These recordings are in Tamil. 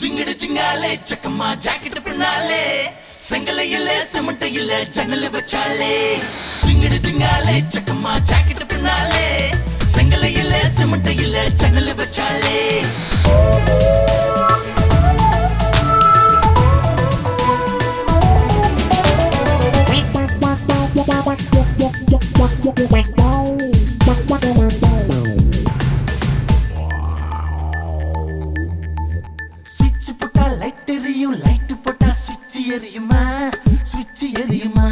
சிங்கடி சிங்காலே சக்கம்மா ஜாக்கெட் பின்னாலே செங்கல இல்ல சிமெண்ட் இல்ல ஜன்னல் வச்சாலே சிங்கடி சிங்காலே சக்கம்மா ஜாக்கெட் பின்னாலே செங்கல இல்ல சிமெண்ட் இல்ல ஜன்னல் வச்சாலே ஸ்விட்ச் போட்டா லைட் எரியும் லைட் போட்டா ஸ்விட்ச் எரியுமா ஸ்விட்ச் எரியுமா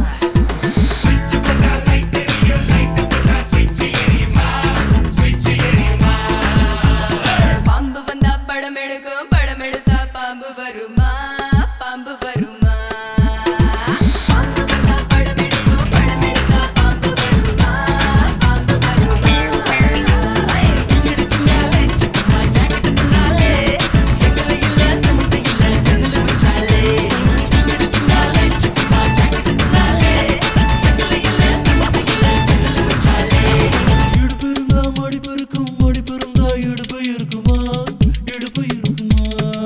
பாம்பு வந்தா படம் எடுக்கும் படம் எடுத்தா பாம்பு வருமா பாம்பு வருமா பாம்பு வந்தா படம் எடுக்கும் படம் எடுத்தா பாம்பு வருமா பாம்பு வருமா சிங்கடி சிங்காலே சக்கம்மா ஜாக்கெட் பின்னாலே செங்கல இல்ல சிமெண்ட் இல்ல ஜன்னல் வச்சாலே சிங்கடி சிங்காலே சக்கம்மா ஜாக்கெட் பின்னாலே செங்கல இல்ல சிமெண்ட் இல்ல ஜன்னல் வச்சாலே இடுப்பு இருந்தா மடிப்பு இருக்கும் மடிப்பு இருந்தா இடுப்பு இருக்குமா இடுப்பு இருக்குமா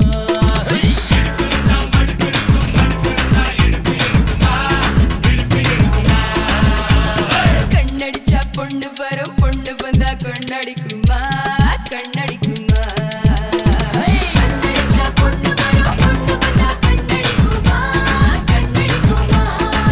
கண்ணடிச்சா பொண்ணு வரும் பொண்ணு வந்தா கண்ணடிக்குமா கண்ணடிக்குமா கண்ணடிச்சா பொண்ணு வரும் பொண்ணு வந்தா கண்ணடிக்குமா கண்ணடிக்குமா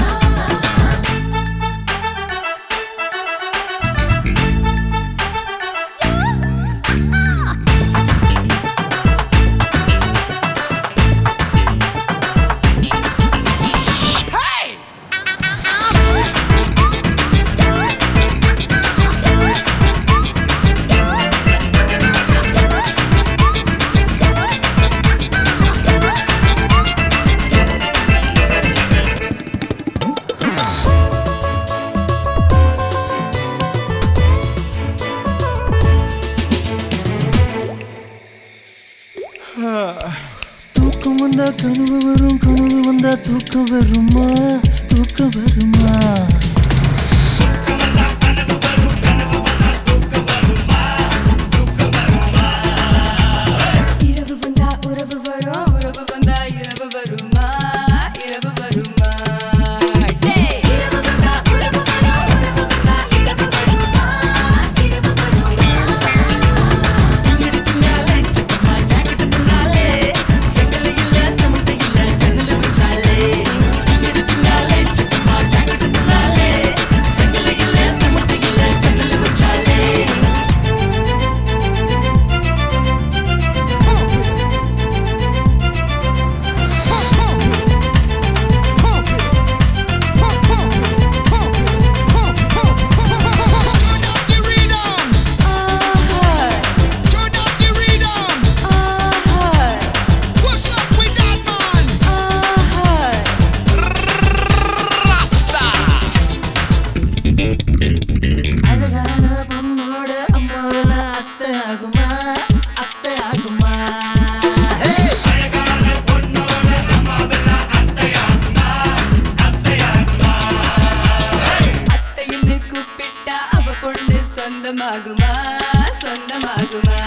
தூக்கம் வந்தா கனவு வரும் கனவு வந்தா தூக்கம் வருமா தூக்கம் வருமா இரவு வந்தா உறவு வரும் உறவு வந்தா இரவு வருமா இரவு வருமா டேய் இரவு வந்தா உறவு வரும் உறவு வந்தா இரவு வருமா இரவு வருமா சிங்கடி சிங்காலே சக்கம்மா ஜாக்கெட் பின்னாலே செங்கல இல்ல சிமெண்ட் இல்ல ஜன்னல் வச்சாலே சிங்கடி சிங்காலே சக்கம்மா ஜாக்கெட் பின்னாலே செங்கல இல்ல சிமெண்ட் இல்ல ஜன்னல் வச்சாலே அழகான பொண்ணோட அம்மாவில அத்தை ஆகுமா அத்தை ஆகுமா அத்தைன்னு கூப்பிட்டா அவ பொண்ணு சொந்தமாகுமா சொந்தமாகுமா